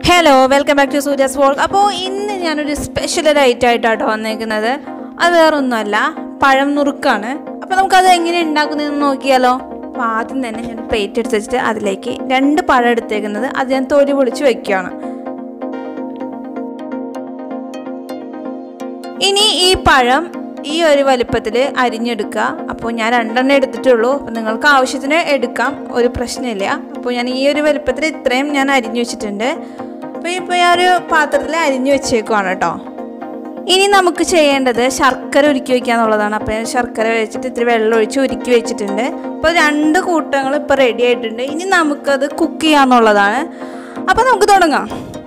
hello welcome back to Surya's vlog അപ്പോൾ ഇന്ന് ഞാനൊരു സ്പെഷ്യൽ ഒരു ഐറ്റം ആയിട്ടാട്ടോ വന്നേക്കുന്നത് അത് വേറൊന്നുമല്ല പഴം നുറുക്കാണ് അപ്പോൾ നമുക്കത് എങ്ങനെ ഉണ്ടാക്കുന്നതെന്ന് നോക്കിയാലോ അപ്പോൾ ആദ്യം തന്നെ ഞാൻ പ്ലേറ്റ് എടുത്ത് വെച്ചിട്ട് അതിലേക്ക് രണ്ട് പഴം എടുത്തേക്കുന്നത് അത് ഞാൻ തൊലി പൊളിച്ച് വെക്കുകയാണ് ഇനി ഈ പഴം ഈ ഒരു വലിപ്പത്തിൽ അരിഞ്ഞെടുക്കുക അപ്പോൾ ഞാൻ രണ്ടെണ്ണം എടുത്തിട്ടുള്ളൂ അപ്പോൾ നിങ്ങൾക്ക് ആവശ്യത്തിന് എടുക്കാം ഒരു പ്രശ്നമില്ല അപ്പോൾ ഞാൻ ഈ ഒരു വലിപ്പത്തിൽ ഇത്രയും ഞാൻ അരിഞ്ഞു വെച്ചിട്ടുണ്ട് അപ്പോൾ ഇപ്പോൾ ഞാൻ ഒരു പാത്രത്തിൽ അരിഞ്ഞു വെച്ചേക്കുവാണ് കേട്ടോ ഇനി നമുക്ക് ചെയ്യേണ്ടത് ശർക്കര ഉരുക്കി വയ്ക്കുക എന്നുള്ളതാണ് അപ്പോൾ ഞാൻ ശർക്കര വെച്ചിട്ട് ഇത്തിരി വെള്ളം ഒഴിച്ച് ഉരുക്കി വെച്ചിട്ടുണ്ട് അപ്പോൾ രണ്ട് കൂട്ടങ്ങൾ ഇപ്പോൾ റെഡി ആയിട്ടുണ്ട് ഇനി നമുക്കത് കുക്ക് ചെയ്യാന്നുള്ളതാണ് അപ്പോൾ നമുക്ക് തുടങ്ങാം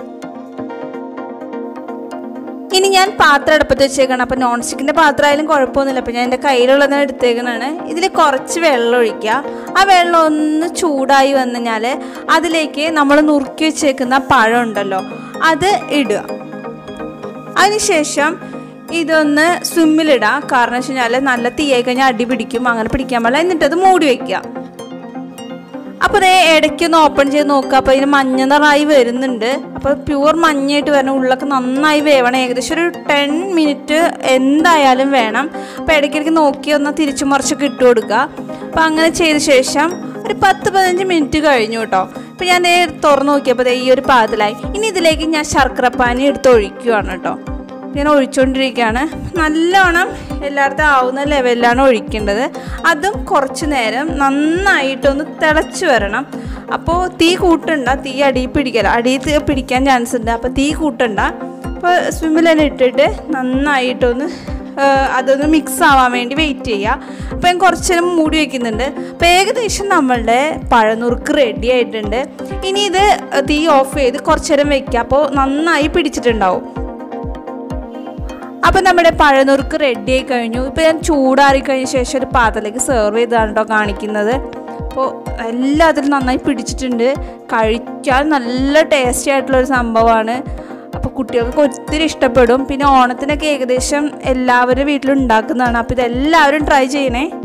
ഇനി ഞാൻ പാത്രം അടുപ്പത്ത് വെച്ചേക്കണം അപ്പോൾ നോൺ സ്റ്റിക്കിൻ്റെ പാത്രം ആയാലും കുഴപ്പമൊന്നുമില്ല അപ്പോൾ ഞാൻ എൻ്റെ കയ്യിലുള്ളതാണ് എടുത്തേക്കണാണ് ഇതിൽ കുറച്ച് വെള്ളം ഒഴിക്കുക ആ വെള്ളം ഒന്ന് ചൂടായി വന്നു കഴിഞ്ഞാൽ അതിലേക്ക് നമ്മൾ നുറുക്കി വെച്ചേക്കുന്ന പഴം ഉണ്ടല്ലോ അത് ഇടുക അതിനുശേഷം ഇതൊന്ന് സ്വിമ്മിലിടാം കാരണം വെച്ച് കഴിഞ്ഞാൽ നല്ല തീയായി കഴിഞ്ഞാൽ അടി പിടിക്കും അങ്ങനെ പിടിക്കാൻ പാടില്ല എന്നിട്ട് അത് മൂടി വയ്ക്കുക അപ്പോൾ ദേ ഇടയ്ക്കൊന്ന് ഓപ്പൺ ചെയ്ത് നോക്കുക അപ്പോൾ ഇതിന് മഞ്ഞ നിറമായി വരുന്നുണ്ട് അപ്പോൾ പ്യൂർ മഞ്ഞയായിട്ട് വരണം ഉള്ളൊക്കെ നന്നായി വേവണം ഏകദേശം ഒരു ടെൻ മിനിറ്റ് എന്തായാലും വേണം അപ്പോൾ ഇടയ്ക്കിടയ്ക്ക് നോക്കി ഒന്ന് തിരിച്ചു മറിച്ചൊക്കെ ഇട്ട് കൊടുക്കുക അപ്പോൾ അങ്ങനെ ചെയ്ത ശേഷം ഒരു പത്ത് പതിനഞ്ച് മിനിറ്റ് കഴിഞ്ഞു കേട്ടോ അപ്പോൾ ഞാൻ ദേ തുറന്ന് നോക്കിയപ്പോൾ ദേ ഈ ഒരു പാതിലായി ഇനി ഇതിലേക്ക് ഞാൻ ശർക്കരപ്പാനി എടുത്ത് ഒഴിക്കുകയാണ് കേട്ടോ ഞാൻ ഒഴിച്ചുകൊണ്ടിരിക്കുകയാണ് നല്ലോണം എല്ലായിടത്തും ആവുന്ന ലെവലിലാണ് ഒഴിക്കേണ്ടത് അതും കുറച്ച് നേരം നന്നായിട്ടൊന്ന് തിളച്ച് വരണം അപ്പോൾ തീ കൂട്ടണ്ട തീ അടിയിൽ പിടിക്കല അടിയിൽ പിടിക്കാൻ ചാൻസ് ഉണ്ട് അപ്പോൾ തീ കൂട്ടണ്ട അപ്പോൾ സ്വിമ്മിൽ തന്നെ ഇട്ടിട്ട് നന്നായിട്ടൊന്ന് അതൊന്ന് മിക്സ് ആവാൻ വേണ്ടി വെയിറ്റ് ചെയ്യുക അപ്പോൾ ഞാൻ കുറച്ച് നേരം മൂടി വയ്ക്കുന്നുണ്ട് അപ്പോൾ ഏകദേശം നമ്മളുടെ പഴനുറുക്ക് റെഡി ആയിട്ടുണ്ട് ഇനി ഇത് തീ ഓഫ് ചെയ്ത് കുറച്ച് നേരം വെക്കുക അപ്പോൾ നന്നായി പിടിച്ചിട്ടുണ്ടാവും അപ്പം നമ്മുടെ പഴനുറുക്ക് റെഡി ആയി കഴിഞ്ഞു ഇപ്പോൾ ഞാൻ ചൂടാറി കഴിഞ്ഞ ശേഷം ഒരു പാത്രത്തിലേക്ക് സെർവ് ചെയ്താണ് കേട്ടോ കാണിക്കുന്നത് അപ്പോൾ എല്ലാത്തിലും നന്നായി പിടിച്ചിട്ടുണ്ട് കഴിക്കാൻ നല്ല ടേസ്റ്റി ആയിട്ടുള്ളൊരു സംഭവമാണ് അപ്പോൾ കുട്ടികൾക്ക് ഒത്തിരി ഇഷ്ടപ്പെടും പിന്നെ ഓണത്തിനൊക്കെ ഏകദേശം എല്ലാവരും വീട്ടിലും ഉണ്ടാക്കുന്നതാണ് അപ്പോൾ ഇതെല്ലാവരും ട്രൈ ചെയ്യണേ